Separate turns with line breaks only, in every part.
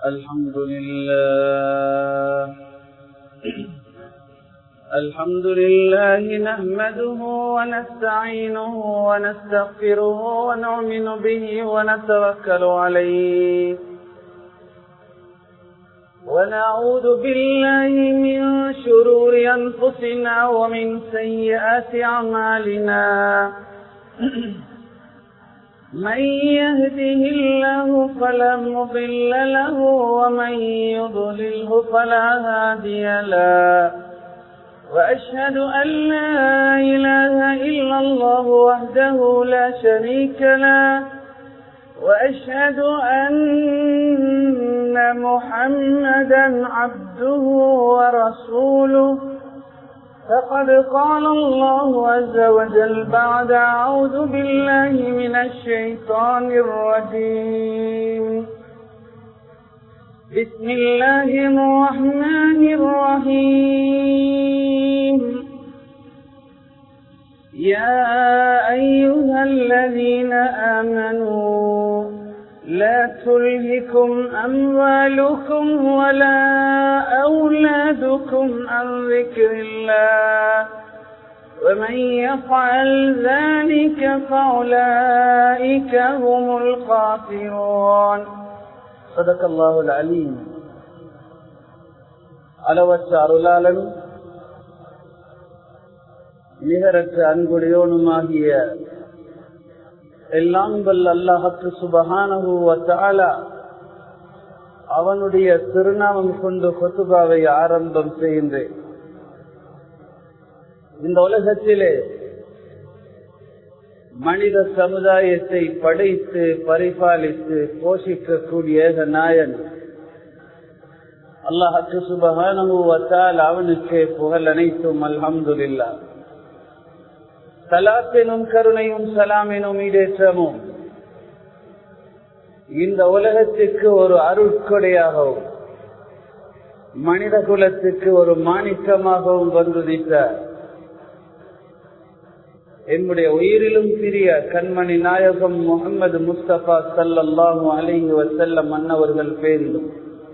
الحمد لله الحمد لله نحمده ونستعينه ونستغفره ونؤمن به ونتوكل عليه ونعوذ بالله من شرور أنفسنا ومن سيئات أعمالنا من يهده الله فلا مضل له ومن يضلله فلا هادي له وأشهد أن لا إله إلا الله وحده لا شريك له وأشهد أن محمدا عبده ورسوله فقد قال الله عز وجل بعد أعوذ بالله من الشيطان الرجيم بسم الله الرحمن الرحيم يا أيها الذين آمنوا لا تلهكم أموالكم ولا أولادكم عن ذكر الله ومن يفعل ذلك فأولئك هم الخاسرون صدق الله العليم அளவற்ற அருளாளன் நிகரற்ற அன்புடையோனுமாகிய எல்லாம் வல்ல அல்லாஹத்து சுபகானு அவனுடைய திருநாமம் கொண்டு கொத்துபாவை ஆரம்பம் செய்கின்றேன் இந்த உலகத்திலே மனித சமுதாயத்தை படைத்து பரிபாலித்து போஷிக்கக்கூடிய நாயன் அல்லாஹத்து சுபகானுவத்தால் அவனுக்கு புகழ் அனைத்தும் அல்ஹம்துல்லா சலாத்தினும் கருணையும் சலாமினும் ஈடேற்றமும் இந்த உலகத்துக்கு ஒரு அருட்கொடையாகவும் மனித குலத்துக்கு ஒரு மாணிக்கமாகவும் வந்துதித்த என்னுடைய உயிரிலும் சிறிய கண்மணி நாயகம் முகமது முஸ்தபா சல்லாஹூ அலிஹி வசல்லம் மன்னவர்கள் பேரிலும்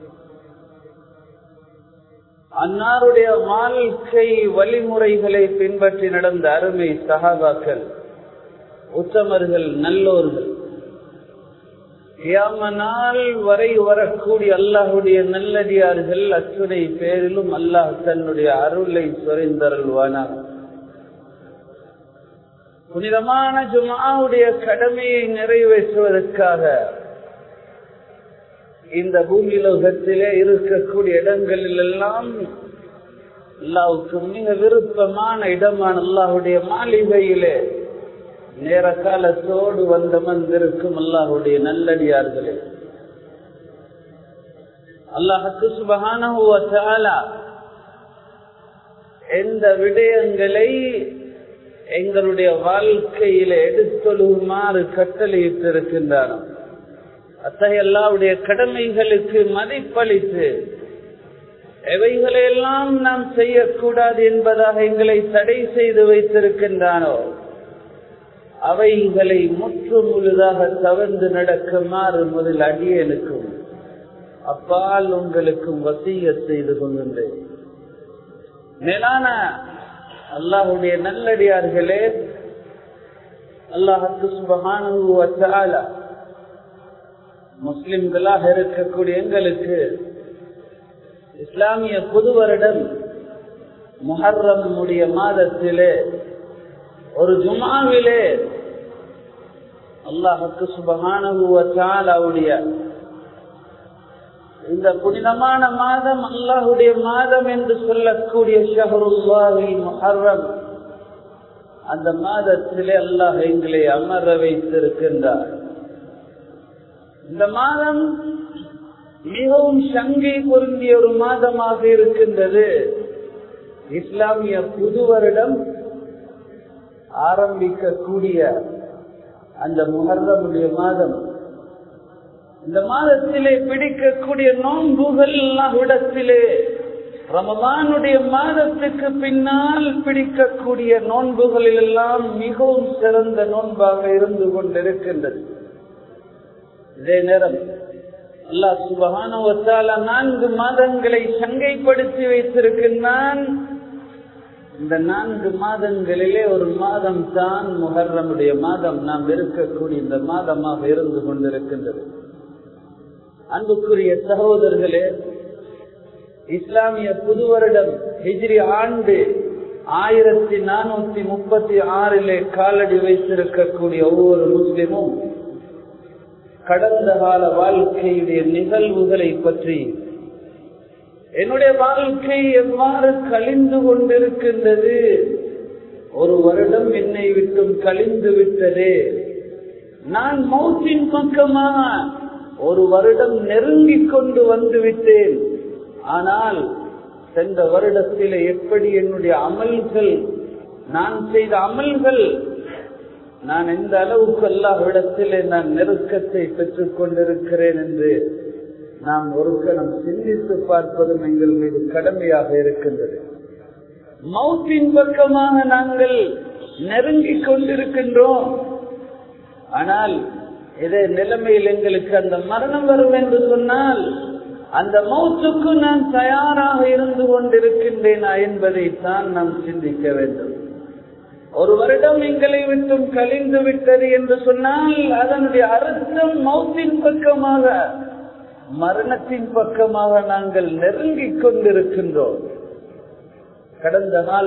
அன்னாருடைய வாழ்க்கை வழிமுறைகளை பின்பற்றி நடந்த அருமை சகாபாக்கள் உத்தமர்கள் நல்லோர்கள் நாள் வரை வரக்கூடிய அல்லாஹுடைய நல்லடியார்கள் அத்துணை பேரிலும் அல்லாஹ் தன்னுடைய அருளை சொரிந்தருள்வானார் புனிதமான ஜுமாவுடைய கடமையை நிறைவேற்றுவதற்காக இந்த பூமி லோகத்திலே இருக்கக்கூடிய இடங்களில் எல்லாம் அல்லாவுக்கு மிக விருப்பமான இடமான அல்லாஹுடைய மாளிகையிலே நேர காலத்தோடு வந்தமர்ந்திருக்கும் அல்லாஹுடைய நல்லடியார்களே அல்லாஹுக்கு சுபகான எந்த விடயங்களை எங்களுடைய வாழ்க்கையில எடுத்தொழுகுமாறு கட்டளையிட்டிருக்கின்றானோ அத்தகைய எல்லாவுடைய கடமைகளுக்கு மதிப்பளித்து எவைகளையெல்லாம் நாம் செய்யக்கூடாது என்பதாக எங்களை தடை செய்து வைத்திருக்கின்றானோ அவைகளை முற்று முழுதாக தவறு நடக்குமாறு முதல் அடியனுக்கும் அப்பால் உங்களுக்கும் வசிய செய்து கொள்கின்றேன் மேலான அல்லாஹுடைய நல்லடியார்களே அல்லாஹுக்கு சுபகான முஸ்லிம்களாக இருக்கக்கூடிய எங்களுக்கு இஸ்லாமிய புது வருடம் முஹர்ரம் உடைய மாதத்திலே ஒரு ஜுமாவிலே அல்லாஹுக்கு சுபகானுடைய இந்த புனிதமான மாதம் அல்லாஹுடைய மாதம் என்று சொல்லக்கூடிய ஷஹருல்லாஹி முஹர்ரம் அந்த மாதத்திலே அல்லாஹ் எங்களை அமர வைத்திருக்கின்றார் இந்த மாதம் மிகவும் சங்கை பொருந்திய ஒரு மாதமாக இருக்கின்றது இஸ்லாமிய புது வருடம் ஆரம்பிக்கக்கூடிய அந்த முகர்றமுடைய மாதம் இந்த மாதத்திலே பிடிக்கக்கூடிய நோன்புகள் இடத்திலே ரமதானுடைய மாதத்துக்கு பின்னால் பிடிக்கக்கூடிய நோன்புகளில் எல்லாம் மிகவும் சிறந்த நோன்பாக இருந்து கொண்டிருக்கின்றது இதே நேரம் அல்லாஹ் சுபகான நான்கு மாதங்களை சங்கைப்படுத்தி வைத்திருக்கின்றான் இந்த நான்கு மாதங்களிலே ஒரு மாதம் தான் முகர்ரமுடைய மாதம் நாம் இருக்கக்கூடிய இந்த மாதமாக இருந்து கொண்டிருக்கின்றது அன்புக்குரிய சகோதரர்களே இஸ்லாமிய புது வருடம் ஹிஜ்ரி ஆண்டு ஆயிரத்தி நானூத்தி முப்பத்தி ஆறிலே காலடி வைத்திருக்கக்கூடிய ஒவ்வொரு முஸ்லிமும் கடந்த கால வாழ்க்கையுடைய நிகழ்வுகளை பற்றி என்னுடைய வாழ்க்கை எவ்வாறு கழிந்து கொண்டிருக்கின்றது ஒரு வருடம் என்னை விட்டும் கழிந்து விட்டது நான் மௌத்தின் பக்கமாக ஒரு வருடம் நெருங்கிக் கொண்டு வந்து விட்டேன் ஆனால் சென்ற வருடத்திலே எப்படி என்னுடைய அமல்கள் நான் செய்த அமல்கள் நான் எந்த அளவுக்கு எல்லாவிடத்திலே நான் நெருக்கத்தை பெற்றுக் கொண்டிருக்கிறேன் என்று நாம் ஒரு கணம் சிந்தித்து பார்ப்பதும் எங்கள் மீது கடமையாக இருக்கின்றது மௌத்தின் பக்கமாக நாங்கள் நெருங்கிக் கொண்டிருக்கின்றோம் ஆனால் இதே நிலைமையில் எங்களுக்கு அந்த மரணம் வரும் என்று சொன்னால் அந்த மௌத்துக்கு நான் தயாராக இருந்து கொண்டிருக்கின்றேனா என்பதை தான் நாம் சிந்திக்க வேண்டும் ஒரு வருடம் எங்களை விட்டும் கழிந்து விட்டது என்று சொன்னால் அதனுடைய அர்த்தம் மௌத்தின் பக்கமாக மரணத்தின் பக்கமாக நாங்கள் நெருங்கிக் கொண்டிருக்கின்றோம் கடந்த கால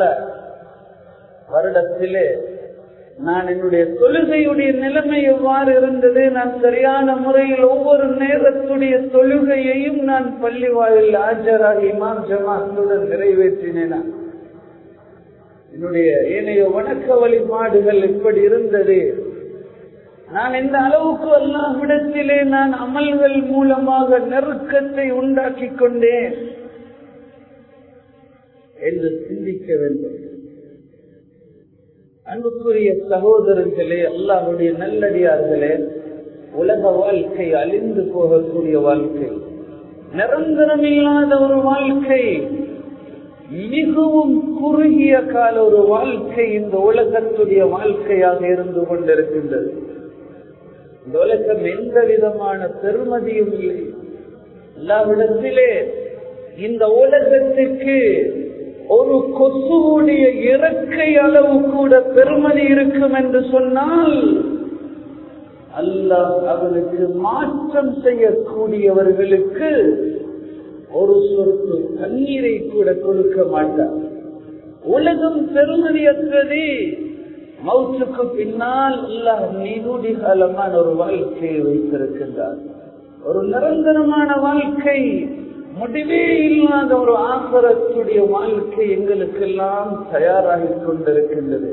வருடத்திலே நான் என்னுடைய தொழுகையுடைய நிலைமை எவ்வாறு இருந்தது நான் சரியான முறையில் ஒவ்வொரு நேரத்துடைய தொழுகையையும் நான் பள்ளி வாயில் ஆஜராகி இமாம் ஜமாத்துடன் நிறைவேற்றினேன் என்னுடைய ஏனைய வணக்க வழிபாடுகள் எப்படி இருந்தது நான் எந்த அளவுக்கு எல்லாம் விடத்திலே நான் அமல்கள் மூலமாக நெருக்கத்தை உண்டாக்கி கொண்டேன் என்று சிந்திக்க வேண்டும் அன்புக்குரிய சகோதரர்களே அல்லாஹுடைய நல்லடியார்களே உலக வாழ்க்கை அழிந்து போகக்கூடிய வாழ்க்கை நிரந்தரம் இல்லாத ஒரு வாழ்க்கை மிகவும் குறுகிய கால ஒரு வாழ்க்கை இந்த உலகத்துடைய வாழ்க்கையாக இருந்து கொண்டிருக்கின்றது இந்த உலகம் எந்த விதமான பெருமதியும் இல்லை எல்லாவிடத்திலே இந்த உலகத்துக்கு ஒரு கொசுவுடைய இறக்கை அளவு கூட பெருமதி இருக்கும் என்று சொன்னால் அல்லாஹ் அவனுக்கு மாற்றம் செய்யக்கூடியவர்களுக்கு ஒரு சொத்து தண்ணீரை கூட கொடுக்க மாட்டார் உலகம் பெருமதியற்றது மவுத்துக்கு பின்னால் அல்லாஹ் நீடுடி காலமான ஒரு வாழ்க்கையை வைத்திருக்கின்றார் ஒரு நிரந்தரமான வாழ்க்கை முடிவே இல்லாத ஒரு ஆசரத்துடைய வாழ்க்கை எங்களுக்கெல்லாம் தயாராகி கொண்டிருக்கின்றது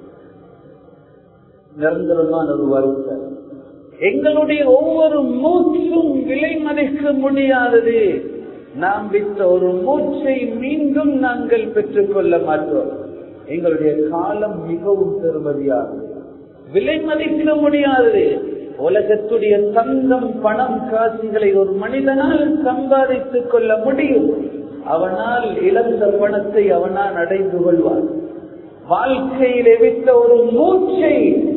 நிரந்தரமான ஒரு வாழ்க்கை எங்களுடைய ஒவ்வொரு மூச்சும் விலை மதிக்க முடியாதது நாம் விட்ட ஒரு மூச்சை மீண்டும் நாங்கள் பெற்றுக் கொள்ள மாட்டோம் எங்களுடைய காலம் மிகவும் பெருமதியானது விலை மதிக்க முடியாதது உலகத்துடைய தங்கம் பணம் காசுகளை ஒரு மனிதனால் சம்பாதித்துக் கொள்ள முடியும் அவனால் இழந்த பணத்தை அவனால் அடைந்து கொள்வான் வாழ்க்கையிலே விட்ட ஒரு மூச்சை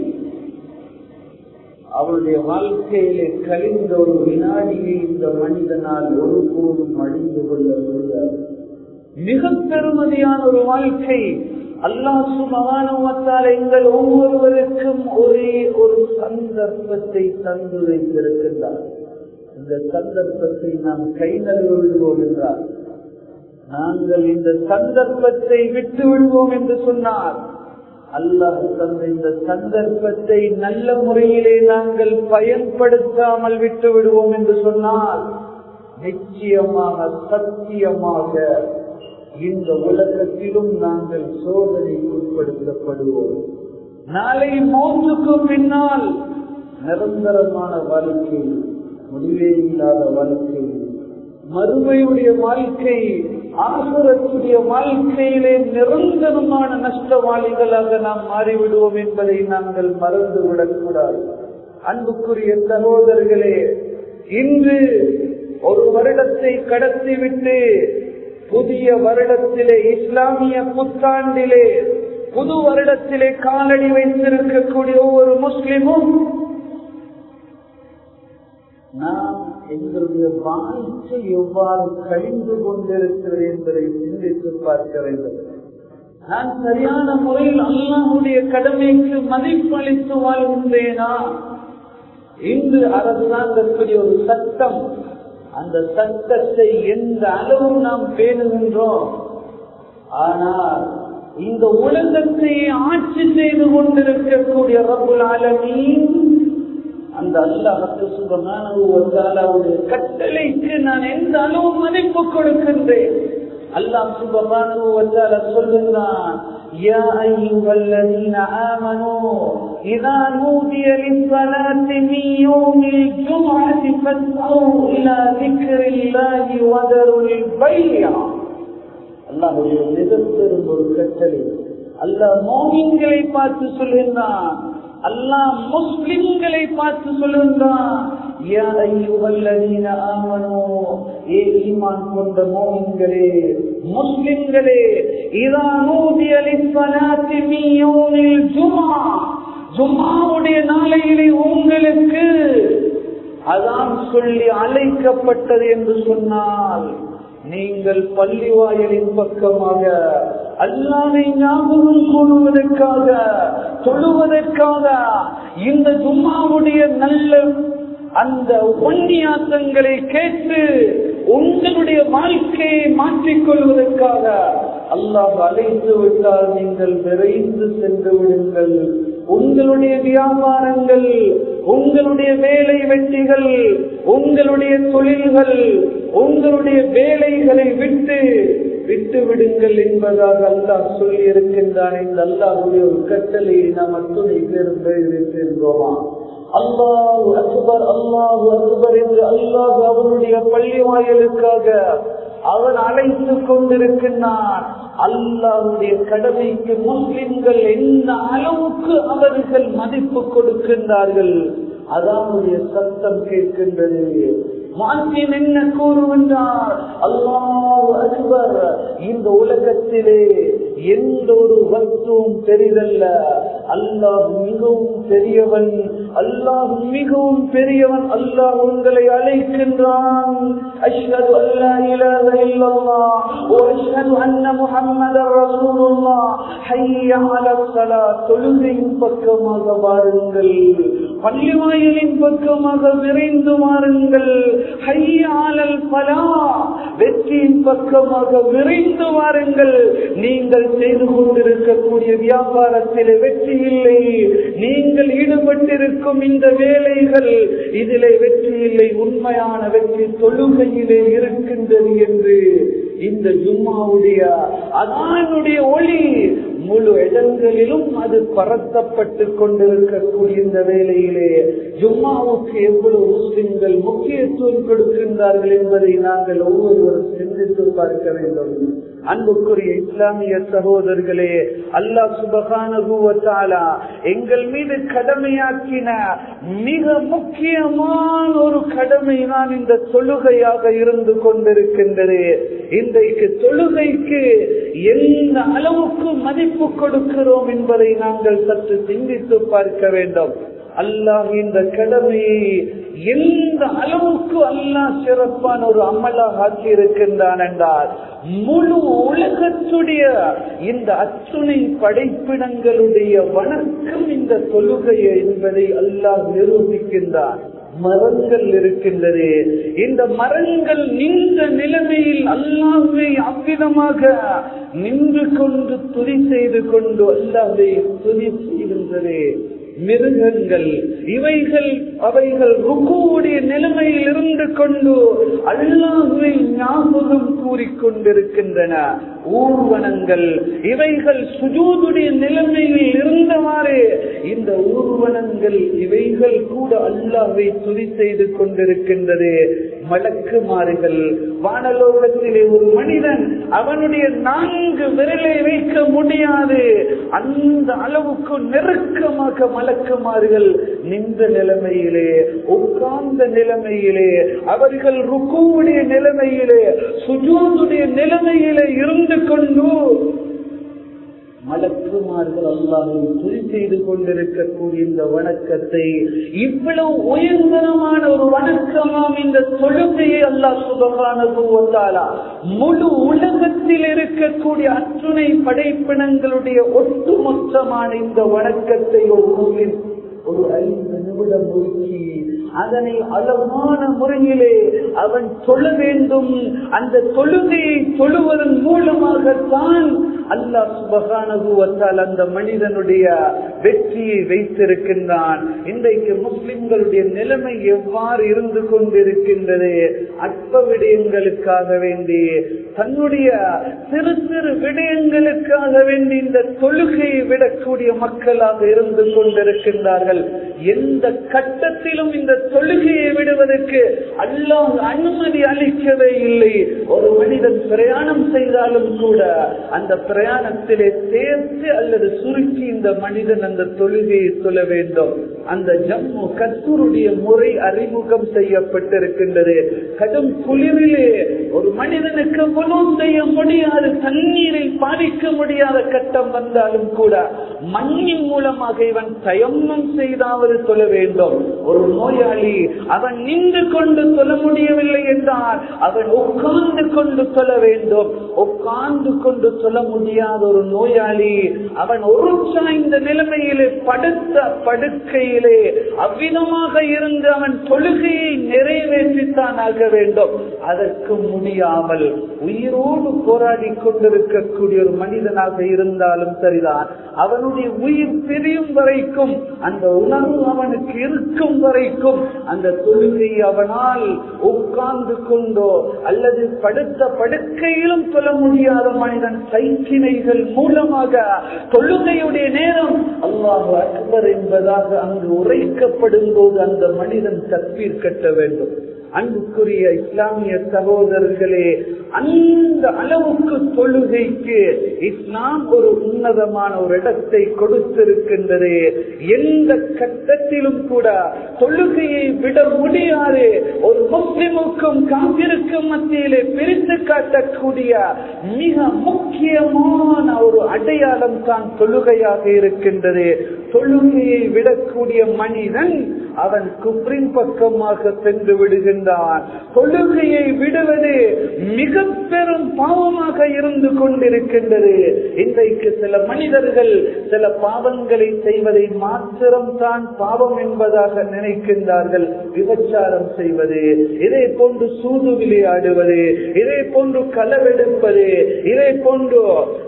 அவருடைய வாழ்க்கையிலே கழிந்த ஒரு வினாடியை இந்த மனிதனால் ஒருபோதும் அழிந்து கொள்ள முடியாது மிக பெருமதியான ஒரு வாழ்க்கை அல்லாஹ் சுமகானுவத்தால் எங்கள் ஒவ்வொருவருக்கும் ஒரே ஒரு சந்தர்ப்பத்தை தந்து வைத்திருக்கின்றார் இந்த சந்தர்ப்பத்தை நாம் கை நழுவ விடுவோம் என்றார் நாங்கள் இந்த சந்தர்ப்பத்தை விட்டு விடுவோம் என்று சொன்னார் அல்லாஹ் தந்த இந்த சந்தர்ப்பத்தை நல்ல முறையிலே நாங்கள் பயன்படுத்தாமல் விட்டு விடுவோம் என்று சொன்னால் நிச்சயமாக சத்தியமாக இந்த உலகத்திலும் நாங்கள் சோதனைக்கு உட்படுத்தப்படுவோம் நாளை மௌத்துக்கு பின்னால் நிரந்தரமான வாழ்க்கை முடிவே இல்லாத வாழ்க்கை மறுமையுடைய வாழ்க்கை ஆசுரத்துடைய வாழ்க்கையிலே நிரந்தரமான நஷ்டவாளிகளாக நாம் மாறிவிடுவோம் என்பதை நாங்கள் மறந்துவிடக் கூடாது அன்புக்குரிய சகோதரர்களே இன்று ஒரு வருடத்தை கடத்திவிட்டு புதிய வருடத்திலே இஸ்லாமிய புத்தாண்டிலே புது வருடத்திலே காலடி வைத்திருக்கக்கூடிய ஒவ்வொரு முஸ்லிமும் நாம் எங்களுடைய வாழ்க்கை எவ்வாறு கழிந்து கொண்டிருக்கிறது என்பதை சிந்தித்து பார்க்க வேண்டும் நான் சரியான முறையில் அல்லாஹுடைய கடமைக்கு மதிப்பளித்து வாழ்கின்றேனா இன்று அரசாங்கத்துடைய ஒரு சட்டம் அந்த சட்டத்தை எந்த அளவு நாம் பேணுகின்றோம் ஆனால் இந்த உலகத்தை ஆட்சி செய்து கொண்டிருக்கக்கூடிய ரபுல் ஆலமீன் அந்த அல்லாஹத்து சுபமானவுடைய கட்டளைக்கு நான் எந்த அளவு மதிப்பு கொடுக்கின்றேன் அல்லாஹ் சுபமானவுவத்தால சொல்லுகிறான் يا أيها الذين آمنوا إذا نودي للصلاة من يوم الجمعة فاسعوا إلى ذكر الله وذروا البيع அல்லாஹுடைய மிகப்பெரும் ஒரு கட்டளை அல்லாஹ் மோமின்களை பார்த்து சொல்லுகின்றான் அல்லாஹ் முஸ்லிம்களை பார்த்து சொல்லுகின்றான் கொண்ட மோமின்களே முஸ்லிம்களே ஜும்மாவுடைய நாளையிலே உங்களுக்கு அதான் சொல்லி அழைக்கப்பட்டது என்று சொன்னால் நீங்கள் பள்ளி வாயலின் பக்கமாக அல்லாவை ஞாபகம் கூறுவதற்காக தொழுவதற்காக இந்த ஜும்மாவுடைய நல்ல அந்த ஒன்னியாசங்களை கேட்டு உங்களுடைய வாழ்க்கையை மாற்றிக்கொள்வதற்காக அல்லாஹ் அழைத்து விட்டால் நீங்கள் விரைந்து சென்று விடுங்கள் உங்களுடைய வியாபாரங்கள் உங்களுடைய வேலை வெற்றிகள் உங்களுடைய தொழில்கள் உங்களுடைய வேலைகளை விட்டு விட்டு விடுங்கள் என்பதாக அல்லாஹ் சொல்லி இருக்கின்றான் இந்த அல்லாஹுடைய ஒரு கட்டளையை நாம் அத்துணை பேரும் நிறைவேற்றிருந்தோமா அல்லாஹு அக்பர் அல்லாஹு அக்பர் என்று அல்லாஹ் அவருடைய பள்ளி வாயலுக்காக அவன் அழைத்துக் கொண்டிருக்கின்றான் அல்லாவுடைய கடமைக்கு முஸ்லிம்கள் எந்த அளவுக்கு அவர்கள் மதிப்பு கொடுக்கின்றார்கள் அதாவுடைய சத்தம் கேட்கின்றது மாற்றின் என்ன கூறுகின்றார் அல்லாஹ் அக்பர் இந்த உலகத்திலே எந்த ஒரு வஸ்துவும் பெரிதல்ல அல்லாஹ் மிகவும் பெரியவன் அல்லாஹ் மிகவும் பெரியவன் அல்லாஹ் உங்களை அழைக்கின்றான் அஷ்ஹது அல்லா இலாஹ இல்லல்லாஹ் வ அஷ்ஹது அன்ன முஹம்மதர் ரசூலுல்லாஹ் ஹய்ய அலஸ் ஸலாத் தொழுகையின் பக்கமாக வாருங்கள் பள்ளிவாயலின் பக்கமாக விரைந்து வாருங்கள் ஹையாளல் பலா வெற்றியின் பக்கமாக விரைந்து வாருங்கள் நீங்கள் செய்து கொண்டிருக்கக்கூடிய வியாபாரத்தில் வெற்றி இல்லை நீங்கள் ஈடுபட்டிருக்கும் இந்த வேலைகள் இதிலே வெற்றி இல்லை உண்மையான வெற்றி தொழுகையிலே இருக்கின்றது என்று இந்த ஜும்மாவுடைய அதானுடைய ஒளி முழு இடங்களிலும் அது பரத்தப்பட்டு கொண்டிருக்கக்கூடிய இந்த வேளையிலே ஜும்மாவுக்கு எவ்வளவு முஸ்லிம்கள் முக்கியத்துவம் கொடுக்கின்றார்கள் என்பதை நாங்கள் ஒவ்வொருவரும் சிந்தித்து பார்க்க வேண்டும் அன்புக்குரிய இஸ்லாமிய சகோதரர்களே அல்லாஹ் சுபகான எங்கள் மீது கடமையாக்கின மிக முக்கியமான ஒரு கடமை தான் இந்த தொழுகையாக இருந்து கொண்டிருக்கின்றது இன்றைக்கு தொழுகைக்கு எந்த அளவுக்கு மதிப்பு கொடுக்கிறோம் என்பதை நாங்கள் சற்று சிந்தித்து பார்க்க வேண்டும் அல்லாஹ் இந்த கடமையை எந்த அளவுக்கு அல்லாஹ் சிறப்பான ஒரு அமலாக ஆக்கி இருக்கின்றான் என்றால் முழு உலகத்துடைய இந்த அத்துணை படைப்பிடங்களுடைய வணக்கம் இந்த தொழுகையை என்பதை அல்லாஹ் நிரூபிக்கின்றான் மரங்கள் இருக்கின்றது இந்த மரங்கள் நின்ற நிலைமையில் அல்லாஹை அவ்விதமாக நின்று கொண்டு துதி செய்து கொண்டு அல்லாஹை துதி செய்கின்றது மிருகங்கள் இவைகள் அவைகள் ருக்குவுடைய நிலைமையில் இருந்து கொண்டு அல்லாஹுவை ஞாபகம் கூறிக்கொண்டிருக்கின்றன ஊர்வனங்கள் இவைகள் சுஜூதுடைய நிலைமையில் இருந்தவாறு இந்த ஊர்வனங்கள் இவைகள் கூட அல்லாஹை துதி செய்து கொண்டிருக்கின்றது மலக்குமாறுகள் வானலோகத்திலே ஒரு மனிதன் அவனுடைய நான்கு விரலை வைக்க முடியாது அந்த அளவுக்கு நெருக்கமாக மலக்குமாறுகள் நின்ற நிலைமையிலே உட்கார்ந்த நிலைமையிலே அவர்கள் ருக்குவுடைய நிலைமையிலே சுஜூதுடைய நிலைமையிலே இருந்து கொண்டு மலக்குமார்கள் அல்லாஹை துணி செய்து கொண்டிருக்கக்கூடிய இந்த வணக்கத்தை இவ்வளவு உயர்தரமான ஒரு வணக்கமாம் இந்த தொழுகையை அல்லாஹ் சுபகானுபவத்தாலா முழு உலகத்தில் இருக்கக்கூடிய அத்துணை படைப்பினங்களுடைய ஒட்டுமொத்தமான இந்த வணக்கத்தை ஒரு நூலில் ஒரு ஐந்து நிமிடம் ஒதுக்கி அதனை அழகான முறையிலே அவன் சொல்ல வேண்டும் அந்த தொழுகையை தொழுவதன் மூலமாகத்தான் அல்லாஹ் சுபகானுவத்தால் அந்த மனிதனுடைய வெற்றியை வைத்திருக்கின்றான் இன்றைக்கு முஸ்லிம்களுடைய நிலைமை எவ்வாறு இருந்து கொண்டிருக்கின்றது அற்ப விடயங்களுக்காக வேண்டி தன்னுடைய சிறு சிறு விடயங்களுக்காக வேண்டி இந்த தொழுகையை விடக்கூடிய மக்களாக இருந்து கொண்டிருக்கின்றார்கள் எந்த கட்டத்திலும் இந்த தொழுகையை விடுவதற்கு அல்லாஹ் அனுமதி அளிக்கவே இல்லை ஒரு மனிதன் பிரயாணம் செய்தாலும் கூட அந்த பிரயாணத்திலே சேர்த்து அல்லது சுருக்கி இந்த மனிதன் அந்த தொழுகையை சொல்ல வேண்டும் அந்த ஜம்மு கத்தூருடைய முறை அறிமுகம் செய்யப்பட்டிருக்கின்றது கடும் குளிரிலே ஒரு மனிதனுக்கு உணவு செய்ய முடியாது தண்ணீரை பாதிக்க முடியாத கட்டம் வந்தாலும் கூட மண்ணின் மூலமாக இவன் தயமம் செய்தாவது சொல்ல வேண்டும் ஒரு நோயாளி அவன் நின்று கொண்டு சொல்ல முடியவில்லை என்றால் அவன் உட்கார்ந்து கொண்டு சொல்ல வேண்டும் உட்கார்ந்து கொண்டு சொல்ல முடியாத ஒரு நோயாளி அவன் ஒரு சாய்ந்த நிலைமையிலே படுத்த படுக்கையிலே அவ்விதமாக இருந்து அவன் தொழுகையை நிறைவேற்றித்தான் ஆக வேண்டும் அதற்கு முடியாமல் உயிரோடு போராடி கொண்டிருக்கக்கூடிய ஒரு மனிதனாக இருந்தாலும் சரிதான் அவனுடைய உயிர் பிரியும் வரைக்கும் அந்த உணர்வு அவனுக்கு இருக்கும் வரைக்கும் அந்த தொழுகை அவனால் உட்கார்ந்து கொண்டோ அல்லது படுத்த படுக்கையிலும் சொல்ல முடியாத மனிதன் சைக்கிணைகள் மூலமாக தொழுகையுடைய நேரம் அல்லாஹ் அக்பர் என்பதாக அங்கு உரைக்கப்படும் போது அந்த மனிதன் தப்பீர் கட்ட வேண்டும் அன்புக்குரிய இஸ்லாமிய சகோதரர்களே அந்த அளவுக்கு தொழுகைக்கு இஸ்லாம் ஒரு உன்னதமான ஒரு இடத்தை கொடுத்திருக்கின்றது எந்த கட்டத்திலும் கூட தொழுகையை விட முடியாது ஒரு முஸ்லிமுக்கும் காப்பிற்கும் மத்தியிலே பிரித்து காட்டக்கூடிய மிக முக்கியமான ஒரு அடையாளம் தான் தொழுகையாக இருக்கின்றது தொழுகையை விடக்கூடிய மனிதன் அவன் குப்ரின் பக்கமாக சென்று விடுகின்றான் தொழுகையை விடுவது மிக பெரும் பாவமாக இருந்து கொண்டிருக்கின்றது இன்றைக்கு சில மனிதர்கள் சில பாவங்களை செய்வதை மாத்திரம் தான் பாவம் என்பதாக நினைக்கின்றார்கள் விபச்சாரம் செய்வது இதே போன்று சூது விளையாடுவது இதே போன்று களவெடுப்பது இதே போன்று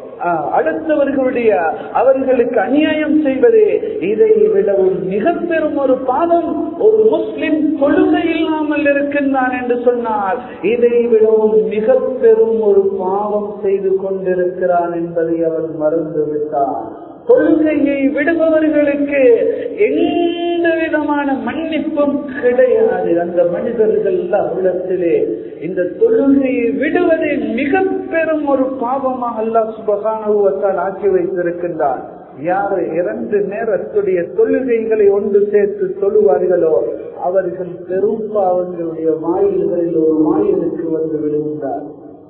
அடுத்தவர்களுடைய அவர்களுக்கு அநியாயம் செய்வது இதை விடவும் மிக பெரும் ஒரு பாவம் ஒரு முஸ்லிம் கொள்கை இல்லாமல் இருக்கின்றான் என்று சொன்னால் இதை விடவும் மிக பெரும் ஒரு பாவம் செய்து கொண்டிருக்கிறான் என்பதை அவன் மறந்து விட்டான் கொள்கையை விடுபவர்களுக்கு எந்த விதமான மன்னிப்பும் கிடையாது அந்த மனிதர்கள் உள்ளத்திலே இந்த தொழுகையை விடுவதை மிக பெரும் ஒரு பாவமாக அல்லா சுபகானுவத்தால் ஆக்கி வைத்திருக்கின்றார் யார் இரண்டு நேரத்துடைய தொழுகைகளை ஒன்று சேர்த்து தொழுவார்களோ அவர்கள் பெரும் பாவங்களுடைய வாயில்களில் ஒரு வாயிலுக்கு வந்து விடுகின்றார்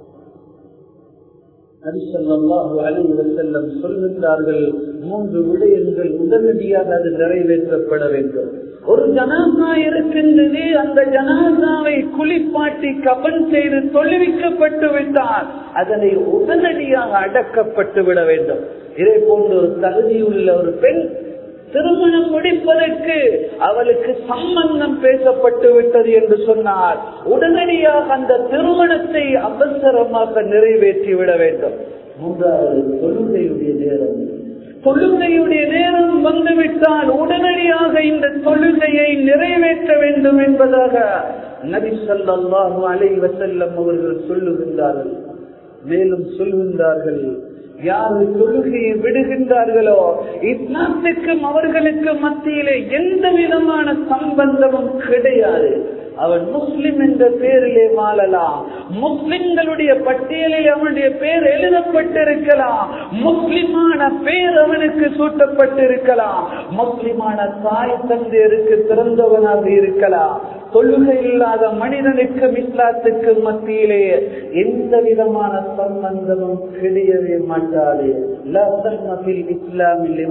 சொல்கின்றார்கள் மூன்று விடயங்கள் உடனடியாக அது நிறைவேற்றப்பட வேண்டும் ஒரு ஜனாசா இருக்கின்றது அந்த ஜனாசாவை குளிப்பாட்டி கபன் செய்து தொழுவிக்கப்பட்டு விட்டால் அதனை உடனடியாக அடக்கப்பட்டு விட வேண்டும் இதே போன்ற ஒரு தகுதியுள்ள ஒரு பெண் திருமணம் முடிப்பதற்கு அவளுக்கு சம்பந்தம் பேசப்பட்டு விட்டது என்று சொன்னார் உடனடியாக அந்த திருமணத்தை அவசரமாக நிறைவேற்றி விட வேண்டும் மூன்றாவது தொழுகையுடைய நேரம் தொழுகையுடைய நேரம் வந்துவிட்டால் உடனடியாக இந்த தொழுகையை நிறைவேற்ற வேண்டும் என்பதாக நபி சொல்லாஹு அலை வசல்லம் அவர்கள் சொல்லுகின்றார்கள் மேலும் சொல்லுகின்றார்கள் யாரு தொழுகையை விடுகின்றார்களோ இஸ்லாத்துக்கும் அவர்களுக்கு மத்தியிலே எந்த விதமான சம்பந்தமும் கிடையாது அவன் முஸ்லிம் என்ற பெயரிலே வாழலாம் முஸ்லிம்களுடைய பட்டியலில் அவனுடைய பெயர் எழுதப்பட்டிருக்கலாம் முஸ்லிமான பெயர் அவனுக்கு சூட்டப்பட்டிருக்கலாம் முஸ்லிமான தாய் தந்தையருக்கு பிறந்தவனாக இருக்கலாம் தொழுகை இல்லாத மனிதனுக்கும் இஸ்லாத்துக்கும் மத்தியிலே எந்த விதமான சம்பந்தமும் கிடையவே மாட்டாது இஸ்லாமில்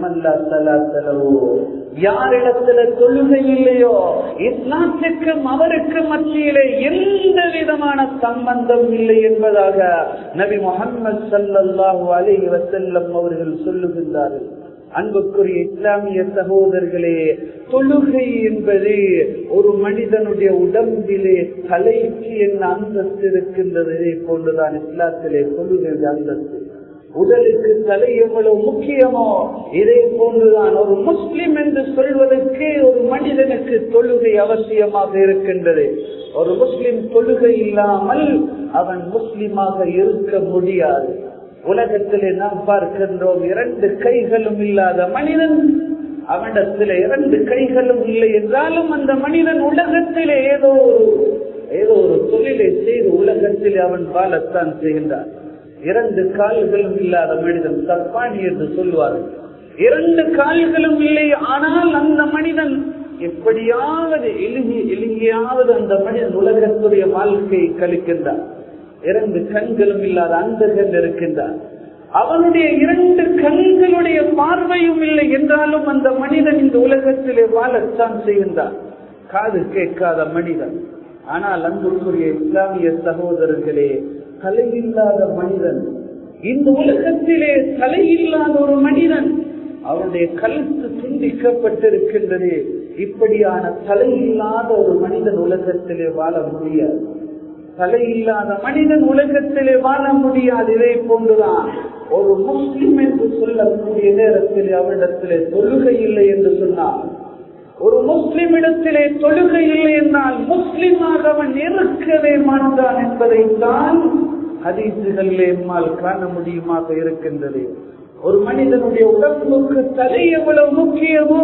யாரிடத்துல தொழுகை இல்லையோ இஸ்லாத்துக்கும் அவருக்கு மத்தியிலே எந்த விதமான சம்பந்தம் இல்லை என்பதாக நபி முகமது சல்லாஹூ அலி வசல்லம் அவர்கள் சொல்லுகின்றார்கள் அன்புக்குரிய இஸ்லாமிய சகோதரர்களே தொழுகை என்பது ஒரு மனிதனுடைய உடம்பிலே தலைக்கு என்ன அந்தஸ்து இருக்கின்றது இதே போன்றுதான் இஸ்லாத்திலே தொழுகை அந்தஸ்து உடலுக்கு தலை எவ்வளவு முக்கியமோ இதே போன்றுதான் ஒரு முஸ்லிம் என்று சொல்வதற்கு ஒரு மனிதனுக்கு தொழுகை அவசியமாக இருக்கின்றது ஒரு முஸ்லிம் தொழுகை இல்லாமல் அவன் முஸ்லிமாக இருக்க முடியாது உலகத்திலே நாம் பார்க்கின்றோம் இரண்டு கைகளும் இல்லாத மனிதன் அவனிடத்தில் இரண்டு கைகளும் இல்லை என்றாலும் அந்த மனிதன் உலகத்திலே ஏதோ ஒரு ஏதோ ஒரு தொழிலை செய்து உலகத்திலே அவன் வாழத்தான் செய்கின்றான் இரண்டு கால்களும் இல்லாத மனிதன் தப்பாணி என்று சொல்வார்கள் இரண்டு கால்களும் இல்லை ஆனால் அந்த மனிதன் எப்படியாவது எழுகி எழுகியாவது அந்த மனிதன் உலகத்துடைய வாழ்க்கையை கழிக்கின்றான் இரண்டு கண்களும் இல்லாத அந்தகன் இருக்கின்றான் அவனுடைய இரண்டு கண்களுடைய பார்வையும் இல்லை என்றாலும் அந்த மனிதன் இந்த உலகத்திலே வாழத்தான் செய்கின்றான் காது கேட்காத மனிதன் ஆனால் அன்புக்குரிய இஸ்லாமிய சகோதரர்களே தலையில்லாத மனிதன் இந்த உலகத்திலே தலையில்லாத ஒரு மனிதன் அவருடைய கழுத்து துண்டிக்கப்பட்டிருக்கின்றது இப்படியான தலையில்லாத ஒரு மனிதன் உலகத்திலே வாழ முடியாது தலையில்லாத மனிதன் உலகத்திலே வாழ முடியாது இதை போன்றுதான் ஒரு முஸ்லிம் என்று சொல்லக்கூடிய நேரத்தில் அவரிடத்திலே தொழுகை இல்லை என்று சொன்னார் ஒரு முஸ்லிம் இடத்திலே தொழுகை இல்லை என்றால் முஸ்லிமாக அவன் இருக்கவே மாட்டான் என்பதை தான் ஹதீசுகளிலே எம்மால் காண முடியுமாக இருக்கின்றது ஒரு மனிதனுடைய உடம்புக்கு தலை எவ்வளவு முக்கியமோ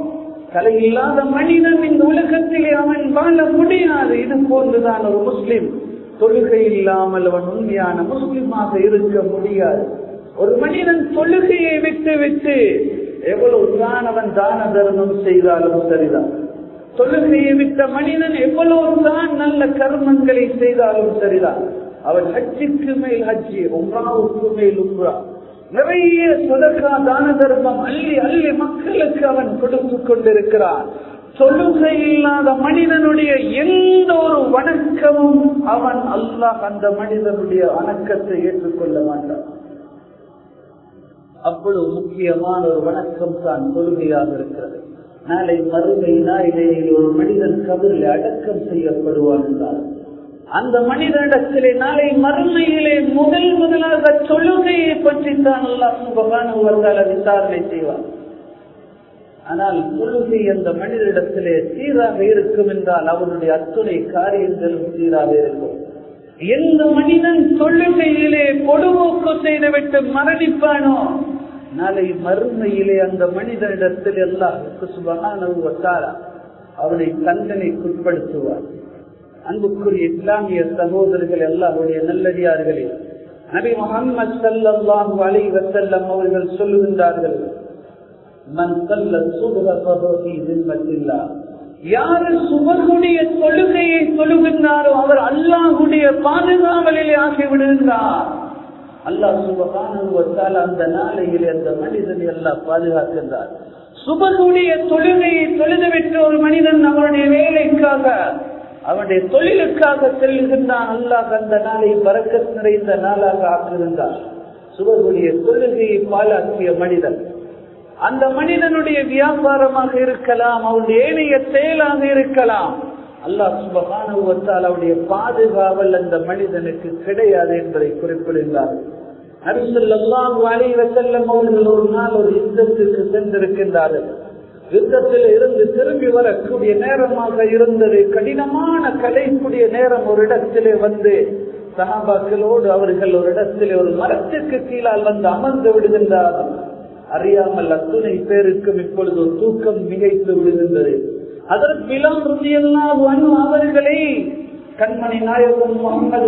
தலை இல்லாத மனிதன் இந்த உலகத்திலே அவன் வாழ முடியாது இது போன்றுதான் ஒரு முஸ்லிம் தொழுகை இல்லாமல் அவன் உண்மையான முஸ்லிமாக இருக்க முடியாது ஒரு மனிதன் தொழுகையை விட்டு விட்டு எவ்வளவு தான் அவன் தான தர்மம் செய்தாலும் சரிதான் தொழுகையை விட்ட மனிதன் எவ்வளவு தான் நல்ல கர்மங்களை செய்தாலும் சரிதான் அவன் ஹஜ்ஜிக்கு மேல் ஹஜ்ஜி உம்ராவுக்கு மேல் உம்ரா நிறைய சொதக்கா தான தர்மம் அள்ளி அள்ளி மக்களுக்கு அவன் கொடுத்து கொண்டிருக்கிறான் தொழுகை இல்லாத மனிதனுடைய எந்த ஒரு வணக்கமும் அவன் அல்லாஹ் அந்த மனிதனுடைய வணக்கத்தை ஏற்றுக்கொள்ள மாட்டான் அவ்வளவு முக்கியமான ஒரு வணக்கம் தான் தொழுகையாக இருக்கிறது நாளை மறுமை நாளிலேயில் ஒரு மனிதன் கபரில் அடக்கம் செய்யப்படுவான் என்றார் அந்த மனிதனிடத்திலே நாளை மறுமையிலே முதல் முதலாக தொழுகையை பற்றி தான் அல்லாஹ் சுபகான விசாரணை செய்வார் ஆனால் தொழுகை அந்த மனிதனிடத்திலே சீராக இருக்கும் என்றால் அவருடைய அத்துணை காரியங்களும் சீராக இருக்கும் எந்த மனிதன் தொழுகையிலே பொடுமூக்கு செய்துவிட்டு மரணிப்பானோ நாளை மறுமையிலே அந்த மனிதனிடத்தில் எல்லாம் சுபகான அவனை தண்டனைக்குட்படுத்துவார் அன்புக்குரிய இஸ்லாமிய சகோதரர்கள் எல்லாருடைய நல்லடியார்களே நபி முகமது சல்லாஹூ அலி வசல்லம் அவர்கள் சொல்லுகின்றார்கள் மன் சல்ல சுபகல்லா யாரு சுபகுடைய தொழுகையை தொழுகின்றாரோ அவர் அல்லாஹுடைய பாதுகாவலிலே ஆகி விடுகின்றார் அல்லாஹ் சுபகான அந்த நாளையிலே அந்த மனிதனை எல்லாம் பாதுகாக்கின்றார் சுபகுடைய தொழுகையை தொழுதுவிட்டு ஒரு மனிதன் அவருடைய வேலைக்காக அவனுடைய தொழிலுக்காக செல்கின்றான் அல்லாஹ் அந்த நாளை பறக்க நிறைந்த நாளாக ஆக்குகின்றார் சுபகுடைய தொழுகையை பாலாக்கிய மனிதன் அந்த மனிதனுடைய வியாபாரமாக இருக்கலாம் அவனுடைய ஏனைய செயலாக இருக்கலாம் அல்லாஹ் சுபகானுவத்தால் அவருடைய பாதுகாவல் அந்த மனிதனுக்கு கிடையாது என்பதை குறிப்பிடுகிறார் அரிசல்லாம் வலைவ செல்லம் அவர்கள் ஒரு நாள் ஒரு யுத்தத்திற்கு சென்றிருக்கின்றார்கள் யுத்தத்தில் இருந்து திரும்பி வரக்கூடிய நேரமாக இருந்தது கடினமான கலைக்கூடிய நேரம் ஒரு இடத்திலே வந்து சகாபாக்களோடு அவர்கள் ஒரு இடத்திலே ஒரு மரத்திற்கு கீழால் வந்து அமர்ந்து விடுகின்றார்கள் அறியாமல் அத்துணை பேருக்கும் இப்பொழுது ஒரு தூக்கம் மிகைத்து விடுகின்றது அதற்கு இளம் ருதியெல்லாம் அவர்களை கண்மணி நாயகம் முகமது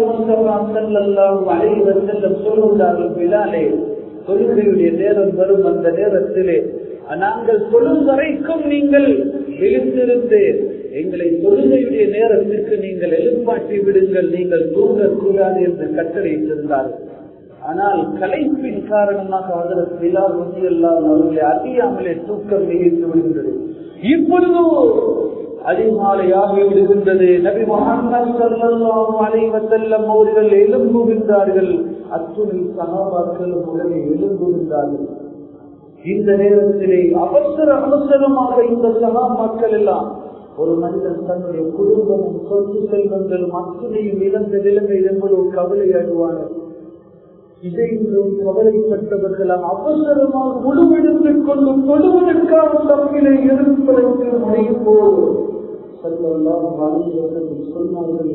அலைவசல்லம் சொல்லுகிறார்கள் பிலாலே தொழுகையுடைய நேரம் வரும் அந்த நேரத்திலே நாங்கள் சொல்லும் வரைக்கும் நீங்கள் விழித்திருந்து எங்களை தொழுகையுடைய நேரத்திற்கு நீங்கள் எழுப்பாட்டி விடுங்கள் நீங்கள் தூங்கக்கூடாது என்று கட்டளையிட்டிருந்தார்கள் ஆனால் கலைப்பின் காரணமாக அதற்கு விழா எல்லாம் அவர்களை அறியாமலே தூக்கம் நிகழ்த்து விடுகின்றது இப்பொழுதோ அதிகாலையாகி விடுகின்றது நபி முகமது அலைவசல்லம் அவர்கள் எழும்புகின்றார்கள் அத்துணை சகாபாக்களும் உடனே எழும்புகின்றார்கள் இந்த நேரத்திலே அவசர அவசரமாக இந்த சகா மக்கள் எல்லாம் ஒரு மனிதன் தன்னுடைய குடும்பமும் சொத்து செல்வங்களும் அத்துணையும் இழந்த நிலைமை எவ்வளவு கவலையாடுவார்கள் இதை கவலைப்பட்டவர்களால் அவசரமாக முழுவெடுத்துக் கொண்டு தொழுவதற்காக தம்மிலே இருப்பதற்கு முனையும் போது சொன்னார்கள்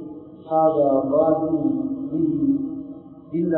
இந்த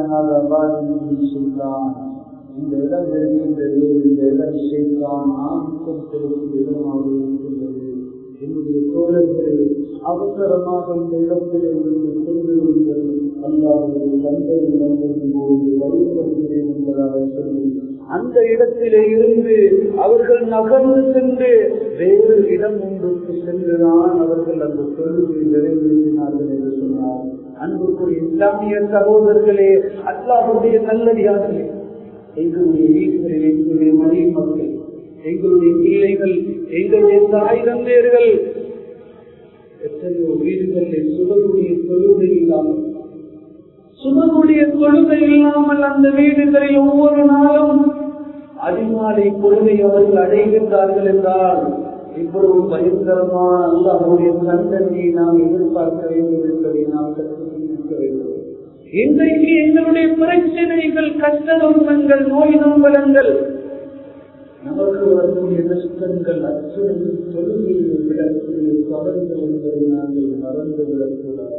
இந்த இடம் இருக்கின்றது இந்த இடம் செய்தான் ஆதிக்கம் செலுத்தும் இடமாக இருக்கின்றது என்னுடைய தோழர்கள் அவசரமாக இந்த இடத்தில் இருந்து சென்றிருங்கள் அல்லாவுடைய தந்தை வந்திருக்கும் போது வழிபடுகிறேன் என்பதாக சொல்லி அந்த இடத்திலே இருந்து அவர்கள் நகர்ந்து சென்று வேறு இடம் ஒன்றுக்கு சென்றுதான் அவர்கள் அந்த தொழுகை நிறைவேற்றினார்கள் என்று சொன்னார் அன்புக்குரிய இஸ்லாமிய சகோதரர்களே அல்லாஹுடைய நல்லடியார்களே எங்களுடைய வீடுகளில் எங்களுடைய மனைவி மக்கள் எங்களுடைய பிள்ளைகள் எங்களுடைய தாய் தந்தையர்கள் எத்தனையோ வீடுகளில் சுபகுடைய தொழுகை இல்லாமல் சுபகுடைய தொழுகை இல்லாமல் அந்த வீடுகளில் ஒவ்வொரு நாளும் அதிகாலை பொழுதை அவர்கள் அடைகின்றார்கள் என்றால் இவ்வளவு பயங்கரமான அல்லாஹுடைய தண்டனையை நாம் எதிர்பார்க்க வேண்டும் என்பதை நாம் கற்றுக்க வேண்டும் இன்றைக்கு எங்களுடைய பிரச்சனைகள் கஷ்ட துன்பங்கள் நோய் நோம்பலங்கள் நமக்கு வரக்கூடிய நஷ்டங்கள் அச்சுறுத்தல் தொழுகையை விடக்கூடிய தவறுகள் என்பதை நாங்கள் மறந்துவிடக்கூடாது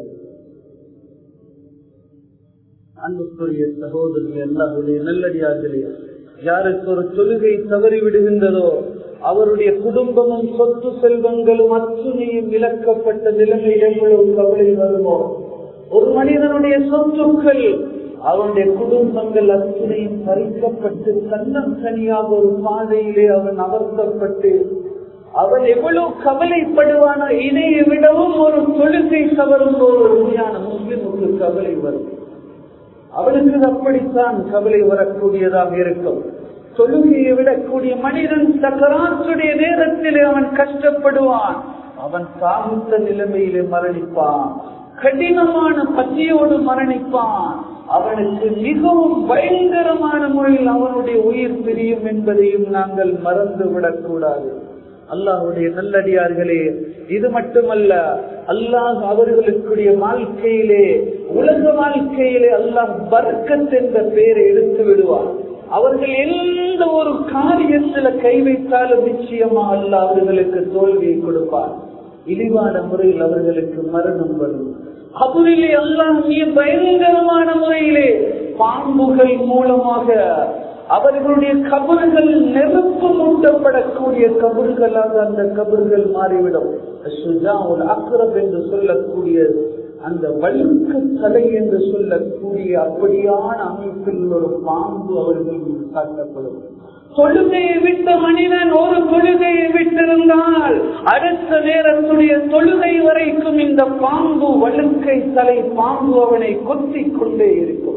அன்புக்குரிய சகோதரர்கள் எல்லாருடைய நல்லடியார்களே யாருக்கு ஒரு தொழுகை தவறி விடுகின்றதோ அவருடைய குடும்பமும் சொத்து செல்வங்களும் அச்சுணையும் இழக்கப்பட்ட நிலைமை எவ்வளவு கவலை வருமோ ஒரு மனிதனுடைய சொத்துக்கள் அவனுடைய குடும்பங்கள் அத்துணையும் பறிக்கப்பட்டு தன்னம் தனியாக ஒரு பாதையிலே அவன் அமர்த்தப்பட்டு அவன் எவ்வளவு கவலைப்படுவானோ இதையை விடவும் ஒரு தொழுகை தவறும் ஒரு உண்மையான முஸ்லிமுக்கு கவலை வரும் அவனுக்கு அப்படித்தான் கவலை வரக்கூடியதாக இருக்கும் தொழுகையை விடக்கூடிய மனிதன் சக்கராற்றுடைய நேரத்திலே அவன் கஷ்டப்படுவான் அவன் சாகுத்த நிலைமையிலே மரணிப்பான் கடினமான பசியோடு மரணிப்பான் அவனுக்கு மிகவும் பயங்கரமான முறையில் அவனுடைய உயிர் பிரியும் என்பதையும் நாங்கள் மறந்து விடக்கூடாது அல்லாஹுடைய நல்லடியார்களே இது மட்டுமல்ல அல்லாஹ் அவர்களுக்குடைய வாழ்க்கையிலே உலக வாழ்க்கையிலே அல்லாஹ் பர்க்கத் என்ற பெயரை எடுத்து விடுவார் அவர்கள் எந்த ஒரு காரியத்துல கை வைத்தாலும் நிச்சயமா அல்லாஹ் அவர்களுக்கு தோல்வியை கொடுப்பார் இழிவான முறையில் அவர்களுக்கு மரணம் வரும் கபுரிலே அல்லாஹ் மிக பயங்கரமான முறையிலே பாம்புகள் மூலமாக அவர்களுடைய கபறுகள் நெருப்பு மூட்டப்படக்கூடிய கபறுகளாக அந்த கபறுகள் மாறிவிடும் அக்ரப் என்று சொல்லக்கூடிய அந்த வழுக்கு தலை என்று சொல்லக்கூடிய அப்படியான அமைப்பில் ஒரு பாம்பு அவர்கள் காட்டப்படும் தொழுகையை விட்ட மனிதன் ஒரு தொழுகையை விட்டிருந்தால் அடுத்த நேரத்துடைய தொழுகை வரைக்கும் இந்த பாம்பு வழுக்கை தலை பாம்பு அவனை கொத்தி கொண்டே இருக்கும்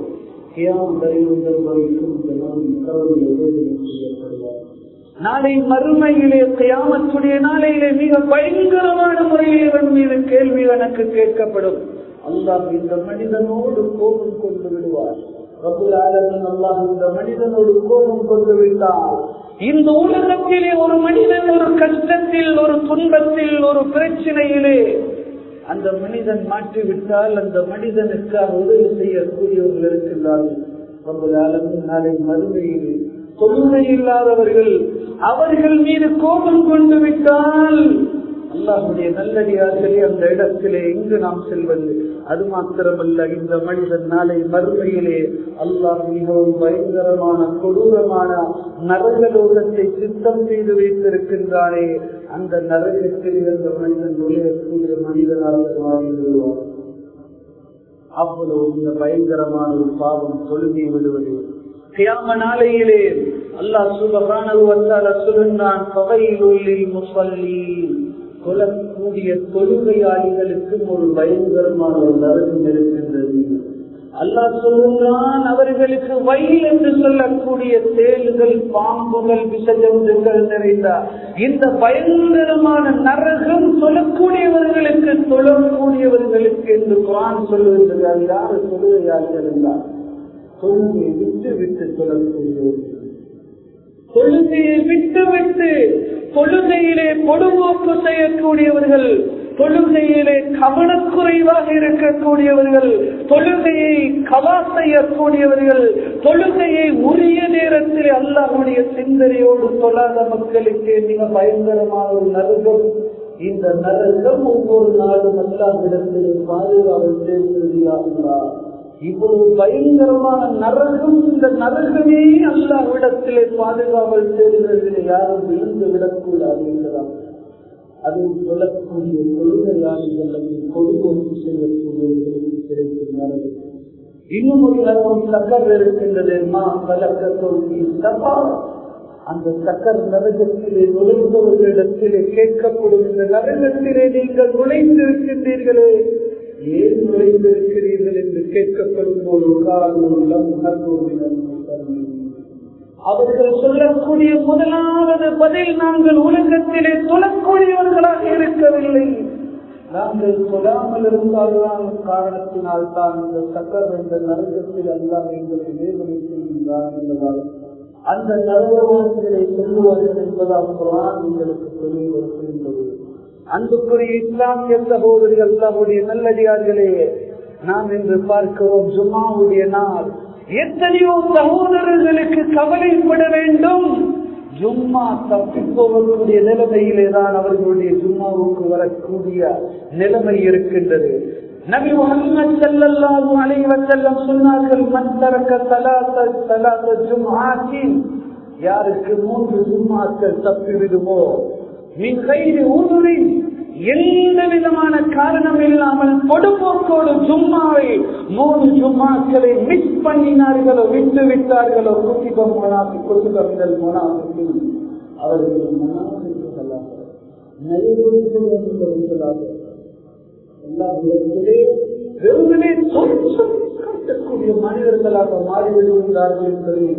நாளை மறுமையிலே கியாமத்துடைய நாளையிலே மிக பயங்கரமான முறையில் இவன் மீது கேள்வி எனக்கு கேட்கப்படும் அல்லாஹ் இந்த மனிதனோடு கோபம் கொண்டு விடுவார் அல்லாஹ் இந்த மனிதனோடு கோபம் கொண்டு விட்டார் இந்த உலகத்திலே ஒரு மனிதன் ஒரு கஷ்டத்தில் ஒரு துன்பத்தில் ஒரு பிரச்சனையிலே அந்த மனிதன் மாற்றிவிட்டால் அந்த மனிதனுக்காக உதவி செய்யக்கூடியவர்கள் இருக்கின்றார்கள் நாளை மறுமையில் தொழுகை இல்லாதவர்கள் அவர்கள் மீது கோபம் கொண்டு விட்டால் அல்லாஹுடைய நல்லடியார்களே அந்த இடத்திலே எங்கு நாம் செல்வது அது மாத்திரமல்ல இந்த மனிதன் நாளை மறுமையிலே அல்லாஹ் மிகவும் பயங்கரமான கொடூரமான நரகலோகத்தை சித்தம் செய்து வைத்திருக்கின்றானே அந்த நரகத்தில் இருந்த மனிதன் நுழையக்கூடிய மனிதனாக மாறிவிடுவார் அவ்வளவு இந்த பயங்கரமான ஒரு பாவம் தொழுகை விடுவது கியாம நாளையிலே அல்லாஹ் சுபகான சொல்லுகிறான் முசல்லி சொல்லக்கூடிய தொழுகையாளிகளுக்கும் ஒரு பயங்கரமான ஒரு நரகம் இருக்கின்றது அல்லாஹ் சொல்லுகிறான் அவர்களுக்கு வயல் என்று சொல்லக்கூடிய தேள்கள் பாம்புகள் விசஜந்துகள் நிறைந்த இந்த பயங்கரமான நரகம் சொல்லக்கூடியவர்களுக்கு தொழக்கூடியவர்களுக்கு என்று குரான் சொல்லுகின்றது அது யாரு தொழுகையாளிகள் இருந்தார் தொழுகையை விட்டு விட்டு சொல்லக்கூடியவர்கள் தொழுகையை விட்டு விட்டு தொழுகையிலே பொடுநோக்கு செய்யக்கூடியவர்கள் தொழுகையிலே கவனக்குறைவாக இருக்கக்கூடியவர்கள் தொழுகையை கவா செய்யக்கூடியவர்கள் தொழுகையை உரிய நேரத்தில் அல்லாஹுடைய சிந்தனையோடு தொழாத மக்களுக்கு மிக பயங்கரமான ஒரு நரகம் இந்த நரகம் ஒவ்வொரு நாளும் அல்லாஹிடத்தில் பாதுகாவல் செய்கிறார் இவ்வளவு பயங்கரமான நரகம் இந்த நரகமே அல்லாவிடத்திலே பாதுகாவல் தேடுகிறதிலே யாரும் விழுந்து விடக்கூடாது என்கிறார் அது சொல்லக்கூடிய கொள்கையாளிகள் பொதுபோக்கு செய்யக்கூடியவர்களுக்கு கிடைக்கும் நரகம் இன்னும் ஒரு நரகம் சக்கர் இருக்கின்றது மா கலக்க தோல்வி தப்பா அந்த சக்கர் நரகத்திலே நுழைந்தவர்களிடத்திலே கேட்கப்படும் இந்த நரகத்திலே நீங்கள் நுழைந்திருக்கின்றீர்களே ஏன் நுழைந்திருக்கிறீர்கள் என்று கேட்கப்படும் போது அவர்கள் சொல்லக்கூடிய முதலாவது பதில் நாங்கள் உலகத்திலே சொல்லக்கூடியவர்களாக இருக்கவில்லை நாங்கள் சொல்லாமல் இருந்தால்தான் காரணத்தினால் தான் இந்த சக்கர் என்ற நரகத்தில் எல்லாம் எங்களை வேதனை செய்கின்றார் என்பதால் அந்த நரகவாசிகளை சொல்லுவார்கள் என்பதால் குரான் எங்களுக்கு தெளிவுபடுத்துகின்றது அன்புக்குரிய இஸ்லாமிய சகோதரிகள் அல்லாவுடைய நல்லடியார்களே நாம் இன்று பார்க்கிறோம் ஜும்மாவுடைய நாள் எத்தனையோ சகோதரர்களுக்கு கவலைப்பட வேண்டும் ஜும்மா தப்பி போகக்கூடிய நிலைமையிலே தான் அவர்களுடைய ஜும்மாவுக்கு வரக்கூடிய நிலைமை இருக்கின்றது நபி முகமது ஸல்லல்லாஹு அலைஹி வஸல்லம் சொன்னார்கள் மன் தரக்க ஸலாத்த ஸலாத்த ஜும்ஆத்தின் யாருக்கு மூன்று ஜும்மாக்கள் தப்பி விடுமோ மின் கைது ஊதுரின் எந்த விதமான காரணம் இல்லாமல் பொடுபோக்கோடு ஜும்மாவை மூணு ஜும்மாக்களை மிஸ் பண்ணினார்களோ விட்டு விட்டார்களோ குத்திபம் மனாசி குத்திபமிடல் மனாசி அவர்கள் மனாசிக்கலாக நெருங்கலாக எல்லா விதத்திலே வெறுமனே சொற்றம் காட்டக்கூடிய மனிதர்களாக மாறிவிடுகிறார்கள் என்பதை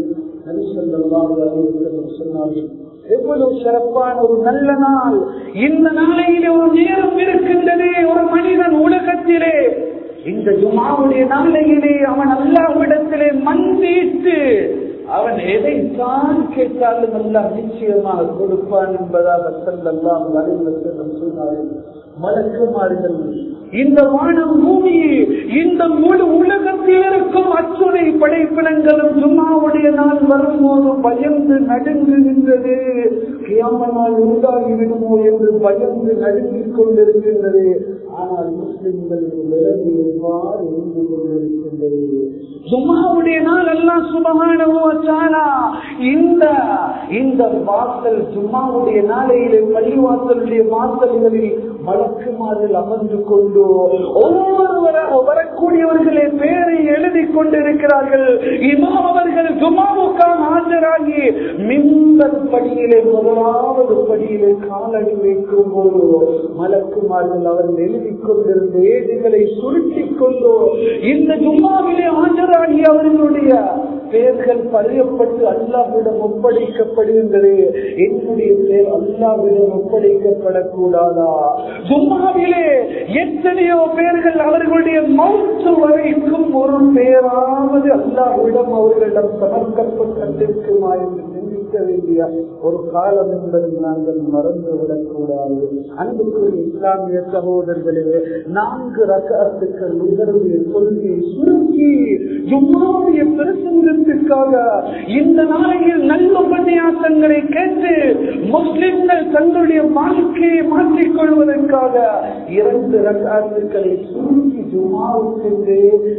சொன்னார்கள் எவ்வளவு சிறப்பான ஒரு நல்ல நாள் இந்த நாளையிலே ஒரு நேரம் இருக்கின்றதே ஒரு மனிதன் உலகத்திலே இந்த ஜுமாவுடைய நாளையிலே அவன் அல்லாவிடத்திலே மந்திட்டு அவன் எதைத்தான் கேட்டாலும் எல்லாம் நிச்சயமாக கொடுப்பான் என்பதாக செல்லலாம் வரைவில் செல்லும் சொன்னார்கள் மலக்குமார்கள் இந்த வானம் பூமி இந்த முழு உலகத்தில் இருக்கும் அச்சுரை படைப்பினங்களும் ஜும்மாவுடைய நாள் வரும்போது பயந்து நடுங்குகின்றது கியாம நாள் உண்டாகி விடுமோ என்று பயந்து நடுங்கிக் கொண்டிருக்கின்றது ஆனால் முஸ்லிம்கள் விலகி எவ்வாறு இருந்து கொண்டிருக்கின்றது ஜும்மாவுடைய நாள் எல்லாம் சுபகான இந்த இந்த வாசல் ஜும்மாவுடைய நாளையிலே பள்ளிவாசலுடைய வாசல்களில் வழக்குமாறில் அமர்ந்து கொண்டு ஒவ்வொருவராக வரக்கூடியவர்களே பேரை எழுதி கொண்டிருக்கிறார்கள் இமாம் அவர்கள் ஜுமாவுக்காக ஆஜராகி மின்பர் படியிலே முதலாவது படியிலே காலடி வைக்கும் போது மலக்குமார்கள் அவர்கள் எழுதி கொண்டிருந்த ஏடுகளை சுருட்டிக் கொண்டு இந்த ஜும்மாவிலே ஆஜராகி அவர்களுடைய பெயர்கள் பறியப்பட்டு அல்லாவிடம் ஒப்படைக்கப்படுகின்றது என்னுடைய பெயர் அல்லாவிடம் ஒப்படைக்கப்படக்கூடாதா ஜும்மாவிலே எத்தனையோ பேர்கள் அவர்களுடைய மௌத்து வரைக்கும் ஒரு பேராவது அல்லாவிடம் அவர்களிடம் சமர்க்கப்பட்டிருக்குமா என்று சிந்திக்க வேண்டிய ஒரு காலம் என்பதை நாங்கள் மறந்து விடக்கூடாது அன்புக்குரிய இஸ்லாமிய சகோதரர்களே நான்கு ரகத்துக்கள் உங்களுடைய கொள்கையை சுருக்கி ஜும்மாவுடைய பிரசங்கத்துக்காக இந்த நாளையில் நல்ல உபன்யாசங்களை கேட்டு முஸ்லிம்கள் தங்களுடைய வாழ்க்கையை மாற்றிக் கொள்வதற்காக இரண்டு ரகாத்துக்களை சுருக்கி ஜும்மாவுக்கு ஒதுக்க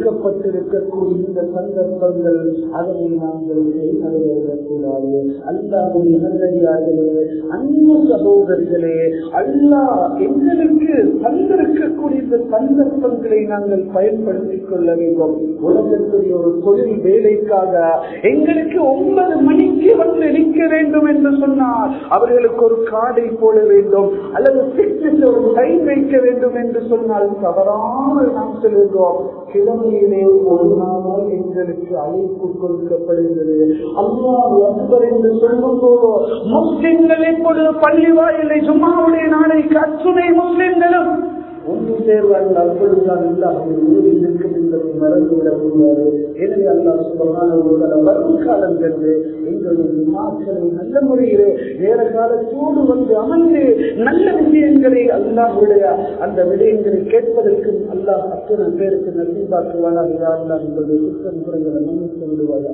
கொடுக்கப்பட்டிருக்கக்கூடிய இந்த சந்தர்ப்பங்கள் அதனை நாங்கள் செய்யக்கூடாது அல்லாவுடைய நல்லடியார்களே அன்பு சகோதரர்களே அல்லாஹ் எங்களுக்கு தந்திருக்கக்கூடிய இந்த சந்தர்ப்பங்களை நாங்கள் பயன்படுத்திக் கொள்ள வேண்டும் உலகத்துடைய ஒரு தொழில் வேலைக்காக எங்களுக்கு ஒன்பது மணிக்கு வந்து நிற்க வேண்டும் என்று சொன்னால் அவர்களுக்கு ஒரு காடை போட வேண்டும் அல்லது ஃபிட்னஸ் ஒரு டைம் வைக்க வேண்டும் என்று சொன்னால் தவறாமல் நாம் செல்கிறோம் கிழமையிலே ஒரு நாள் எங்களுக்கு அழைப்பு கொடுக்கப்படுகிறது அல்லாஹ் அக்பர் என்று சொல்லும் போது முஸ்லிம்கள் இப்பொழுது பள்ளி வாயிலை சும்மாவுடைய நாளை அச்சுணை முஸ்லிம்களும் ஒன்று சேர்வார்கள் அப்பொழுதுதான் அல்லாஹ் ஊரில் இருக்கும் என்பதை மறந்துவிடக் முடியாது எனவே அல்லாஹ் சுபமான வரும் காலங்களில் எங்களுடைய மாக்களை நல்ல முறையிலே நேர காலத்தோடு வந்து அமர்ந்து நல்ல விஷயங்களை அல்லாஹுடைய அந்த விடயங்களை கேட்பதற்கும் அல்லாஹ் அத்தனை பேருக்கு நன்றி பார்க்குவானாக அல்லாஹ் எங்களுடைய குற்றம் குறைகளை மன்னித்து விடுவாயா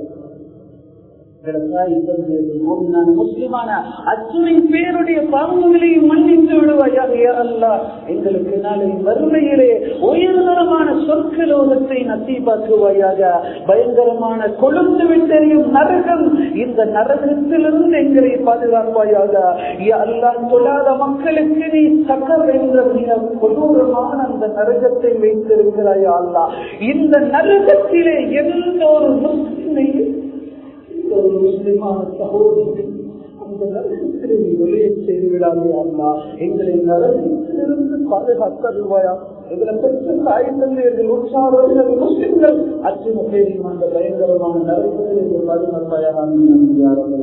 முஸ்லிமான அத்துணை பேருடைய பாவங்களையும் மன்னித்து விடுவாயாக அல்லா எங்களுக்கு நாளை வறுமையிலே உயர்தரமான சொற்கலோகத்தை நசீபாக்குவாயாக பயங்கரமான கொழுந்து விட்டறியும் நரகம் இந்த நரகத்திலிருந்து எங்களை பாதுகாப்பாயாக அல்லா தொழாத மக்களுக்கு நீ சக்கர் என்ற மிக கொடூரமான அந்த நரகத்தை வைத்திருக்கிறாயா அல்லா இந்த நரகத்திலே எந்த ஒரு முஸ்லிமையும் ஒரு முஸ்லிமான சகோதரி அந்த நரகத்திலே நீ வெளியே செய்து விடாதே அண்ணா எங்களை நரகத்திலிருந்து பாதுகாத்தருவாயா எங்களை பெற்ற தாய் தந்தையர்கள் உற்சாகர்கள் முஸ்லிம்கள் அச்சும பேரியும் அந்த பயங்கரமான நரகத்திலிருந்து பாதுகாப்பாயா யாரும்